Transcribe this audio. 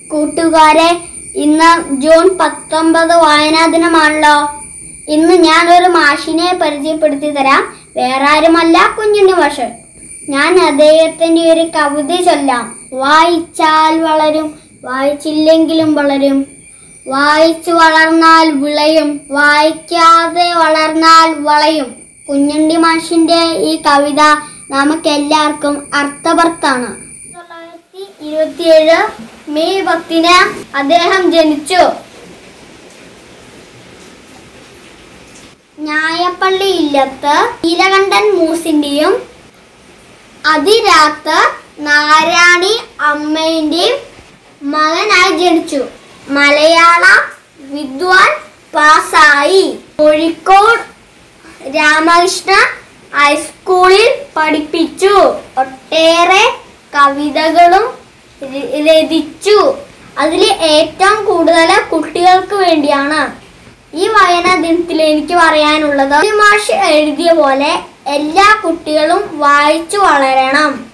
കൂട്ടുകാരെ ഇന്ന് ജൂൺ പത്തൊമ്പത് വായനാ ദിനമാണല്ലോ ഇന്ന് ഞാൻ ഒരു മാഷിനെ പരിചയപ്പെടുത്തി തരാം വേറെ ആരുമല്ല കുഞ്ഞുണ്ണി മാഷ് ഞാൻ അദ്ദേഹത്തിന്റെ ഒരു കവിത ചൊല്ലാം വായിച്ചാൽ വളരും വായിച്ചില്ലെങ്കിലും വളരും വായിച്ചു വളർന്നാൽ വിളയും വായിക്കാതെ വളർന്നാൽ വളയും കുഞ്ഞുണ്ണി മാഷിന്റെ ഈ കവിത നമുക്കെല്ലാവർക്കും അർത്ഥവർത്താണ് തൊള്ളായിരത്തി ഇരുപത്തിയേഴ് മെയ് പത്തിന് അദ്ദേഹം ജനിച്ചു ഞായപ്പള്ളി ഇല്ലത്ത് നീലകണ്ഠൻ മൂസിന്റെയും അതിരാത്ത് നാരായണി അമ്മേന്റെയും മകനായി ജനിച്ചു മലയാള വിദ്വാൻ പാസ്സായി കോഴിക്കോട് രാമകൃഷ്ണ ഹൈസ്കൂളിൽ പഠിപ്പിച്ചു ഒട്ടേറെ കവിതകളും ര- രചിച്ചു അതിൽ ഏറ്റവും കൂടുതൽ കുട്ടികൾക്ക് വേണ്ടിയാണ് ഈ വായനാ ദിനത്തിൽ എനിക്ക് പറയാനുള്ളത് മാഷ് എഴുതിയ പോലെ എല്ലാ കുട്ടികളും വായിച്ചു വളരണം